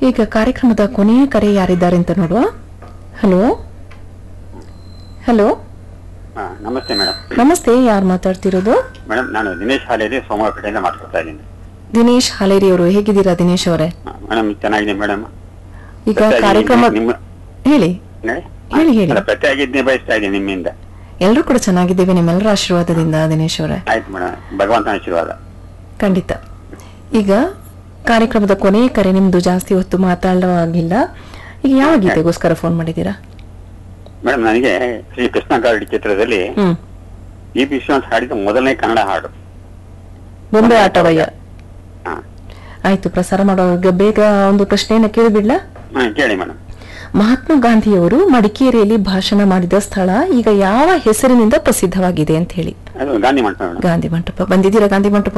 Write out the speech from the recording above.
ಈಗ ಕಾರ್ಯಕ್ರಮದ ಕೊನೆಯ ಕರೆ ಯಾರಿದ್ದಾರೆ ಅಂತ ನೋಡುವ ಹಲೋ ಹಲೋ ಹಾ ನಮಸ್ತೆ ಮೇಡಮ್ ನಮಸ್ತೆ ಯಾರು ಮಾತಾಡ್ತಿರೋದು ಮೇಡಮ್ ನಾನು ದಿನೇಶ್ ಹಾಲೇರಿ ಸೋಮವಾರಪೇಟೆಯಿಂದ ಮಾತಾಡ್ತಾ ಇದ್ದೀನಿ ದಿನೇಶ್ ಹಾಲೇರಿ ಅವರು ಹೇಗಿದ್ದೀರಾ ದಿನೇಶ್ ಅವರೇ ಮೇಡಮ್ ಚೆನ್ನಾಗಿದೆ ಮೇಡಮ್ ಈಗ ಕಾರ್ಯಕ್ರಮ ನಿಮ್ಮ ಹೇಳಿ ಹೇಳಿ? ಹೇಳಿ, ಹೇಳಿ. ಅಲ್ಲ, ಪ್ರತಿಯಾಗಿದ್ದೇ ಬಯಸ್ತಾ ಇದ್ದೀನಿ ನಿಮ್ಮಿಂದ ಎಲ್ಲರೂ ಕೂಡ ಚೆನ್ನಾಗಿದ್ದೇವೆ ನಿಮ್ಮೆಲ್ಲರ ಆಶೀರ್ವಾದದಿಂದ ದಿನೇಶ್ ಅವರೇ ಆಯ್ತು ಮೇಡಮ್ ಭಗವಂತನ ಆಶೀರ್ವಾದ ಖಂಡಿತ ಈಗ ಕಾರ್ಯಕ್ರಮದ ಕೊನೆಯ ಕರೆ ನಿಮ್ದು ಜಾಸ್ತಿ ಹೊತ್ತು ಮಾತಾಡುವಾಗಿಲ್ಲ ಈಗ ಯಾವ ಗೀತೆಗೋಸ್ಕರ ಫೋನ್ ಮಾಡಿದ್ದೀರಾ ಮೇಡಮ್ ನನಗೆ ಶ್ರೀ ಕೃಷ್ಣ ಗಾರ್ಡಿ ಚಿತ್ರದಲ್ಲಿ ಹ್ಮ್ ಈ ವಿಶ್ವಾಸ್ ಹಾಡಿದ ಮೊದಲನೇ ಕನ್ನಡ ಹಾಡು ಬೊಂಬೆ ಆಟವಯ್ಯ ಹಾ ಆಯ್ತು ಪ್ರಸಾರ ಮಾಡುವಾಗ ಬೇಗ ಒಂದು ಪ್ರಶ್ನೆಯನ್ನ ಕೇಳಿಬಿಡ್ಲಾ ಹಾ ಕೇಳಿ ಮೇಡಮ್ ಮಹಾತ್ಮ ಗಾಂಧಿಯವರು ಮಡಿಕೇರಿಯಲ್ಲಿ ಭಾಷಣ ಮಾಡಿದ ಸ್ಥಳ ಈಗ ಯಾವ ಹೆಸರಿನಿಂದ ಪ್ರಸಿದ್ಧವಾಗಿದೆ ಅಂತ ಹೇಳಿ ಅದು ಗಾಂಧಿ ಮಂಟಪ ಮೇಡಮ್ ಗಾಂಧಿ ಮಂಟಪ ಬಂದಿದ್ದೀರಾ ಗಾಂಧಿ ಮಂಟಪ